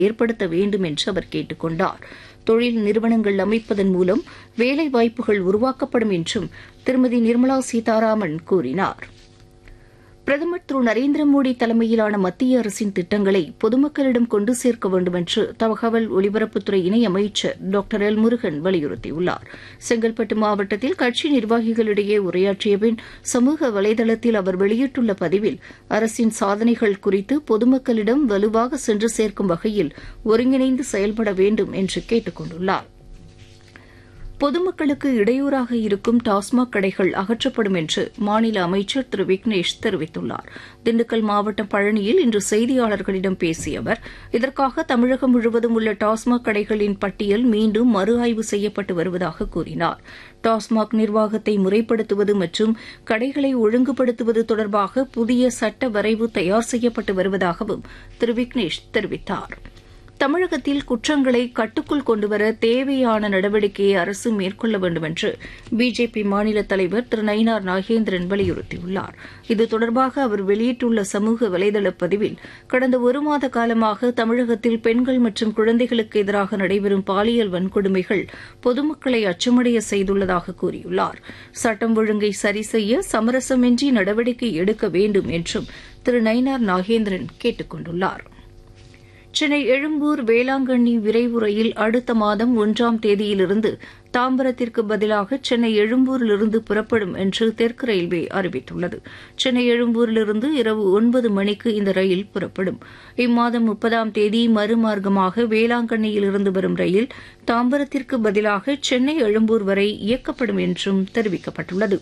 ஏற்படுத்த வேண்டும் என்று அவர் கேட்டுக் கொண்டார் தொழில் நிறுவனங்கள் அமைப்பதன் மூலம் வேலை வாய்ப்புகள் உருவாக்கப்படும் என்றும் திருமதி நிர்மலா சீதாராமன் கூறினார் பிரதமர் திரு நரேந்திர மோடி தலைமையிலான மத்திய அரசின் திட்டங்களை பொதுமக்களிடம் கொண்டு சேர்க்க வேண்டும் என்று தகவல் ஒலிபரப்புத்துறை இணையமைச்சர் டாக்டர் எல் முருகன் வலியுறுத்தியுள்ளார் செங்கல்பட்டு மாவட்டத்தில் கட்சி நிர்வாகிகளிடையே உரையாற்றிய பின் சமூக வலைதளத்தில் அவர் வெளியிட்டுள்ள பதிவில் அரசின் சாதனைகள் குறித்து பொதுமக்களிடம் வலுவாக சென்று சேர்க்கும் வகையில் ஒருங்கிணைந்து செயல்பட வேண்டும் என்று கேட்டுக் கொண்டுள்ளார் பொதுமக்களுக்கு இடையூறாக இருக்கும் டாஸ்மாக் கடைகள் அகற்றப்படும் என்று மாநில அமைச்சர் திரு விக்னேஷ் தெரிவித்துள்ளார் திண்டுக்கல் மாவட்டம் பழனியில் இன்று செய்தியாளர்களிடம் பேசிய அவர் இதற்காக தமிழகம் முழுவதும் உள்ள டாஸ்மாக் கடைகளின் பட்டியல் மீண்டும் மறு ஆய்வு செய்யப்பட்டு வருவதாக கூறினார் டாஸ்மாக் நிர்வாகத்தை முறைப்படுத்துவது மற்றும் கடைகளை ஒழுங்குபடுத்துவது தொடர்பாக புதிய சட்ட வரைவு தயார் செய்யப்பட்டு வருவதாகவும் திரு விக்னேஷ் தெரிவித்தாா் தமிழகத்தில் குற்றங்களை கட்டுக்குள் கொண்டுவர தேவையான நடவடிக்கையை அரசு மேற்கொள்ள வேண்டும் என்று பிஜேபி மாநில தலைவர் திரு நயினார் நாகேந்திரன் வலியுறுத்தியுள்ளார் இது தொடர்பாக அவர் வெளியிட்டுள்ள சமூக வலைதள பதிவில் கடந்த ஒரு மாத காலமாக தமிழகத்தில் பெண்கள் மற்றும் குழந்தைகளுக்கு எதிராக நடைபெறும் பாலியல் வன்கொடுமைகள் பொதுமக்களை அச்சமடைய செய்துள்ளதாக கூறியுள்ளார் சட்டம் ஒழுங்கை சரி செய்ய சமரசமின்றி நடவடிக்கை எடுக்க வேண்டும் என்றும் திரு நயினார் நாகேந்திரன் கேட்டுக் கொண்டுள்ளாா் சென்னை எழும்பூர் வேளாங்கண்ணி விரைவு ரயில் அடுத்த மாதம் ஒன்றாம் தேதியிலிருந்து தாம்பரத்திற்கு பதிலாக சென்னை எழும்பூரிலிருந்து புறப்படும் என்று தெற்கு ரயில்வே அறிவித்துள்ளது சென்னை எழும்பூரிலிருந்து இரவு ஒன்பது மணிக்கு இந்த ரயில் புறப்படும் இம்மாதம் முப்பதாம் தேதி மறுமார்க்கமாக வேளாங்கண்ணியிலிருந்து வரும் ரயில் தாம்பரத்திற்கு பதிலாக சென்னை எழும்பூர் வரை இயக்கப்படும் என்றும் தெரிவிக்கப்பட்டுள்ளது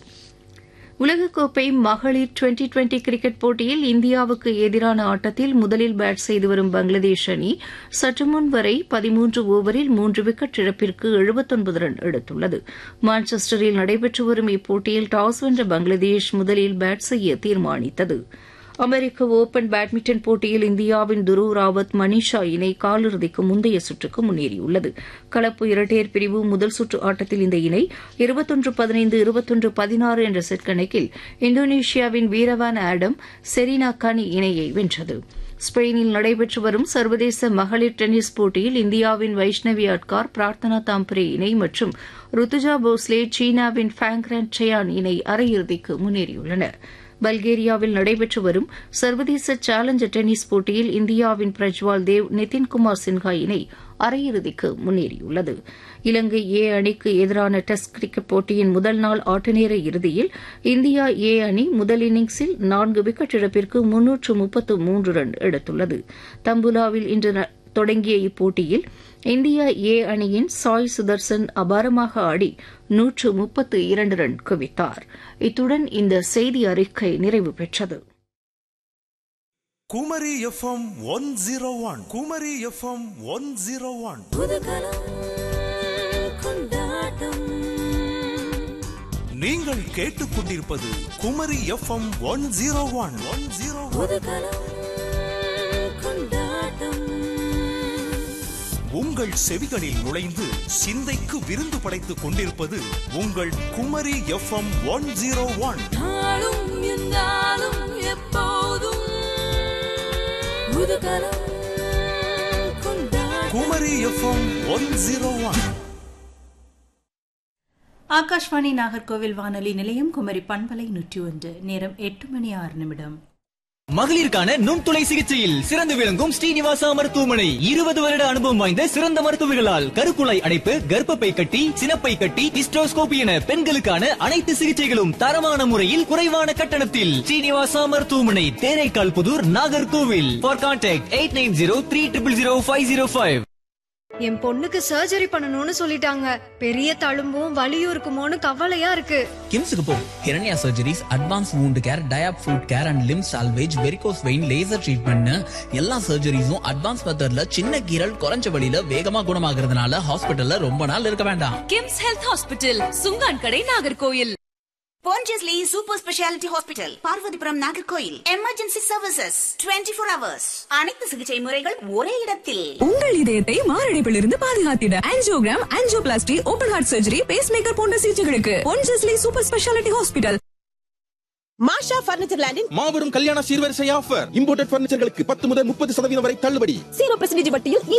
உலகக்கோப்பை மகளிர் டுவெண்டி டுவெண்டி கிரிக்கெட் போட்டியில் இந்தியாவுக்கு எதிரான ஆட்டத்தில் முதலில் பேட் செய்து வரும் பங்களாதேஷ் அணி சற்றுமுன் வரை பதிமூன்று ஓவரில் மூன்று விக்கெட் இழப்பிற்கு எழுபத்தொன்பது ரன் எடுத்துள்ளது மான்செஸ்டரில் நடைபெற்று வரும் இப்போட்டியில் டாஸ் வென்ற பங்களாதேஷ் முதலில் பேட் செய்ய தீர்மானித்தது அமெரிக்க ஒபன் பேட்மிண்டன் போட்டியில் இந்தியாவின் துருவ் ராவத் மனிஷா இணை காலிறுதிக்கு முந்தைய சுற்றுக்கு முன்னேறியுள்ளது கலப்பு இரட்டையர் பிரிவு முதல் சுற்று ஆட்டத்தில் இந்த இணை இருபத்தொன்று பதினைந்து இருபத்தொன்று பதினாறு என்ற செட் கணக்கில் இந்தோனேஷியாவின் வீரவான் ஆடம் செரீனா கனி இணையை வென்றது ஸ்பெயினில் நடைபெற்று வரும் சர்வதேச மகளிர் டென்னிஸ் போட்டியில் இந்தியாவின் வைஷ்ணவி அட்கார் பிரார்த்தனா தாம்பரே இணை மற்றும் ருத்துஜா போஸ்லே சீனாவின் ஃபேங்க்ரன் சயான் இணை அரையிறுதிக்கு முன்னேறியுள்ளனா் பல்கேரியாவில் நடைபெற்று வரும் சர்வதேச சேலஞ்சர் டென்னிஸ் போட்டியில் இந்தியாவின் பிரஜ்வால் தேவ் நிதின்குமார் சின்ஹா இணை அரையிறுதிக்கு முன்னேறியுள்ளது இலங்கை ஏ அணிக்கு எதிரான டெஸ்ட் கிரிக்கெட் போட்டியின் முதல் நாள் ஆட்டநேர இறுதியில் இந்தியா ஏ அணி முதல் இன்னிங்ஸில் நான்கு விக்கெட் இழப்பிற்கு முன்னூற்று முப்பத்து மூன்று ரன் எடுத்துள்ளது தம்புலாவில் இன்று தொடங்கிய இப்போட்டியில் இந்தியா ஏ அணியின் சாய் சுதர்சன் அபாரமாக ஆடி நூற்று முப்பத்து இரண்டு ரன் குவித்தார் இத்துடன் இந்த செய்தி அறிக்கை நிறைவு பெற்றது Kumari FM one zero one Kumari FM one zero one நீங்கள் கேட்டுக்கொண்டிருப்பது Kumari FM one zero one one zero உங்கள் செவிகளில் நுழைந்து சிந்தைக்கு விருந்து படைத்துக் கொண்டிருப்பது உங்கள் Kumari FM one zero one Kumari FM one zero one Akashvani Nagercoil வானொலி நிலையம் குமரி பண்பலை நூற்றி ஒன்று நேரம் எட்டு மணி ஆறு நிமிடம் மகளிருக்கான நுண்துளை சிகிச்சையில் சிறந்து விளங்கும் ஸ்ரீனிவாசா மருத்துவமனை இருபது வருட அனுபவம் வாய்ந்த சிறந்த மருத்துவர்களால் கருக்குழாய் அடைப்பு கர்ப்பப்பை கட்டி சினப்பை கட்டி ஹிஸ்டோஸ்கோபி என பெண்களுக்கான அனைத்து சிகிச்சைகளும் தரமான முறையில் குறைவான கட்டணத்தில் ஸ்ரீனிவாசா மருத்துவமனை Theraikkal Puthur Nagercoil for contact eight nine zero three triple zero five zero five என் பொண்ணுக்கு சர்ஜரி பண்ணணும்னு சொல்லிட்டாங்க பெரிய தழும்பும் வலியும் இருக்குமோன்னு கவலையா இருக்கு கிம்ஸுக்கு போ Hiranya surgeries advance wound care diabetic foot care and limb salvage varicose vein laser treatment எல்லா சர்ஜரிஸும் அட்வான்ஸ் மெத்தட்ல சின்ன கீரல் குறைஞ்ச வழியில வேகமா குணமாகறதுனால ஹாஸ்பிட்டல்ல ரொம்ப நாள் இருக்க வேண்டாம் KIMS health hospital Chunkankadai Nagercoil Pondicherry Super Speciality Hospital, Parvathipuram Nagercoil emergency services 24 four hours அனைத்து சிகிச்சை முறைகள் ஒரே இடத்தில் உங்கள் இதயத்தை மாரடைப்பிலிருந்து பாதுகாத்திட angiogram angioplasty open heart surgery pacemaker போன்ற சிகிச்சைகளுக்கு Ponjesly super speciality hospital Masha furniture லேண்டின் மாபெரும் கல்யாண சீர்வரிசை ஆஃபர் இம்போர்ட்டட் பர்னிச்சர்களுக்கு பத்து முதல் முப்பது சதவீதம் வரை தள்ளுபடி ஜீரோ பர்சன்டேஜ் வட்டியில்